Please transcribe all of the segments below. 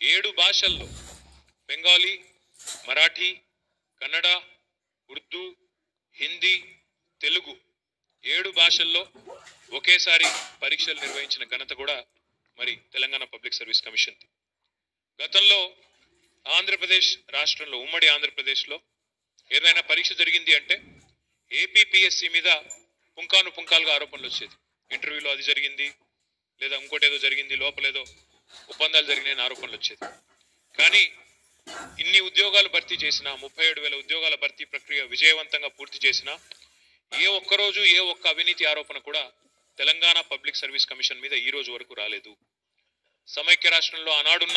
ఏడు భాషల్లో బెంగాలీ మరాఠీ కన్నడ ఉర్దూ హిందీ తెలుగు ఏడు భాషల్లో ఒకేసారి పరీక్షలు నిర్వహించిన ఘనత కూడా మరి తెలంగాణ పబ్లిక్ సర్వీస్ కమిషన్ గతంలో ఆంధ్రప్రదేశ్ రాష్ట్రంలో ఉమ్మడి ఆంధ్రప్రదేశ్లో ఏదైనా పరీక్ష జరిగింది అంటే ఏపీపీఎస్సి మీద పుంకాను పుంకాలుగా ఆరోపణలు వచ్చేది ఇంటర్వ్యూలో అది జరిగింది లేదా ఇంకోటి ఏదో జరిగింది లోపలేదో ఒప్పందాలు జరిగినాయని ఆరోపణలు వచ్చేది కానీ ఇన్ని ఉద్యోగాలు భర్తీ చేసిన ముప్పై ఏడు వేల ఉద్యోగాల భర్తీ ప్రక్రియ విజయవంతంగా పూర్తి చేసిన ఏ ఒక్కరోజు ఏ ఒక్క అవినీతి ఆరోపణ కూడా తెలంగాణ పబ్లిక్ సర్వీస్ కమిషన్ మీద ఈ రోజు వరకు రాలేదు సమైక్య రాష్ట్రంలో ఆనాడున్న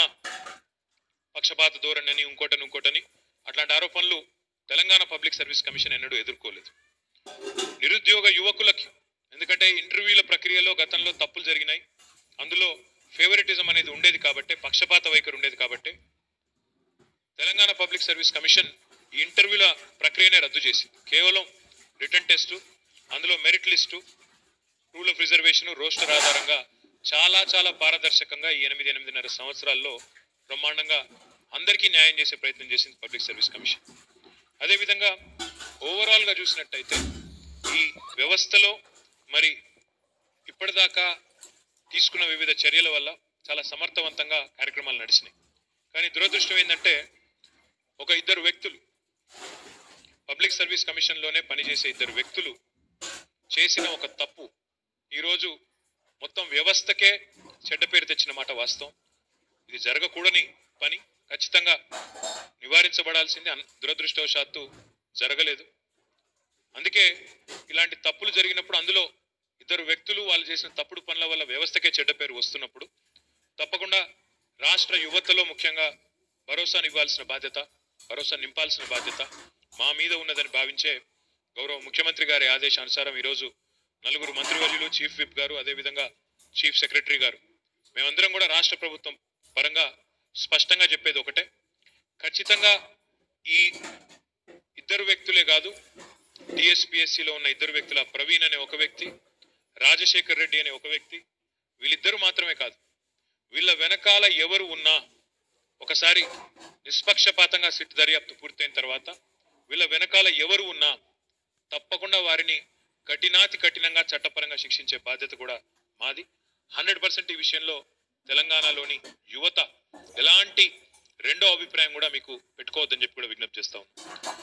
పక్షపాత ధోరణి ఇంకోటని ఇంకోటని అట్లాంటి ఆరోపణలు తెలంగాణ పబ్లిక్ సర్వీస్ కమిషన్ ఎన్నడూ ఎదుర్కోలేదు నిరుద్యోగ యువకులకి ఎందుకంటే ఇంటర్వ్యూల ప్రక్రియలో గతంలో తప్పులు జరిగినాయి అందులో ఫేవరెటిజం అనేది ఉండేది కాబట్టి పక్షపాత వైఖరి ఉండేది కాబట్టి తెలంగాణ పబ్లిక్ సర్వీస్ కమిషన్ ఈ ఇంటర్వ్యూల ప్రక్రియనే రద్దు చేసింది కేవలం రిటర్న్ టెస్టు అందులో merit list rule of reservation roster ఆధారంగా చాలా చాలా పారదర్శకంగా ఈ ఎనిమిది ఎనిమిదిన్నర సంవత్సరాల్లో బ్రహ్మాండంగా అందరికీ న్యాయం చేసే ప్రయత్నం చేసింది పబ్లిక్ సర్వీస్ కమిషన్ అదేవిధంగా ఓవరాల్గా చూసినట్టయితే ఈ వ్యవస్థలో మరి ఇప్పటిదాకా తీసుకున్న వివిధ చర్యల వల్ల చాలా సమర్థవంతంగా కార్యక్రమాలు నడిచినాయి కానీ దురదృష్టం ఏంటంటే ఒక ఇద్దరు వ్యక్తులు పబ్లిక్ సర్వీస్ కమిషన్లోనే పనిచేసే ఇద్దరు వ్యక్తులు చేసిన ఒక తప్పు ఈరోజు మొత్తం వ్యవస్థకే చెడ్డ పేరు తెచ్చిన మాట వాస్తవం ఇది జరగకూడని పని ఖచ్చితంగా నివారించబడాల్సింది అన్- దురదృష్టవశాత్తు జరగలేదు అందుకే ఇలాంటి తప్పులు జరిగినప్పుడు అందులో ఇద్దరు వ్యక్తులు వాళ్ళు చేసిన తప్పుడు పనుల వల్ల వ్యవస్థకే చెడ్డ పేరు వస్తున్నప్పుడు తప్పకుండా రాష్ట్ర యువతలో ముఖ్యంగా భరోసాను ఇవ్వాల్సిన బాధ్యత భరోసా నింపాల్సిన బాధ్యత మా మీద ఉన్నదని భావించే గౌరవ ముఖ్యమంత్రి గారి ఆదేశానుసారం ఈరోజు నలుగురు మంత్రివర్యులు చీఫ్ విప్ గారు అదేవిధంగా చీఫ్ సెక్రటరీ గారు మేమందరం కూడా రాష్ట్ర ప్రభుత్వం పరంగా స్పష్టంగా చెప్పేది ఒకటే ఖచ్చితంగా ఈ ఇద్దరు వ్యక్తులే కాదు డిఎస్పిఎస్సిలో ఉన్న ఇద్దరు వ్యక్తుల ప్రవీణ్ అనే ఒక వ్యక్తి రాజశేఖర్ రెడ్డి అనే ఒక వ్యక్తి వీళ్ళిద్దరు మాత్రమే కాదు వీళ్ళ వెనకాల ఎవరు ఉన్నా ఒకసారి నిష్పక్షపాతంగా సిట్ దర్యాప్తు పూర్తయిన తర్వాత వీళ్ళ వెనకాల ఎవరు ఉన్నా తప్పకుండా వారిని కఠినాతి కఠినంగా చట్టపరంగా శిక్షించే బాధ్యత కూడా మాది హండ్రెడ్ పర్సెంట్ ఈ విషయంలో తెలంగాణలోని యువత ఎలాంటి రెండో అభిప్రాయం కూడా మీకు పెట్టుకోవద్దని చెప్పి కూడా విజ్ఞప్తి చేస్తా ఉన్నాం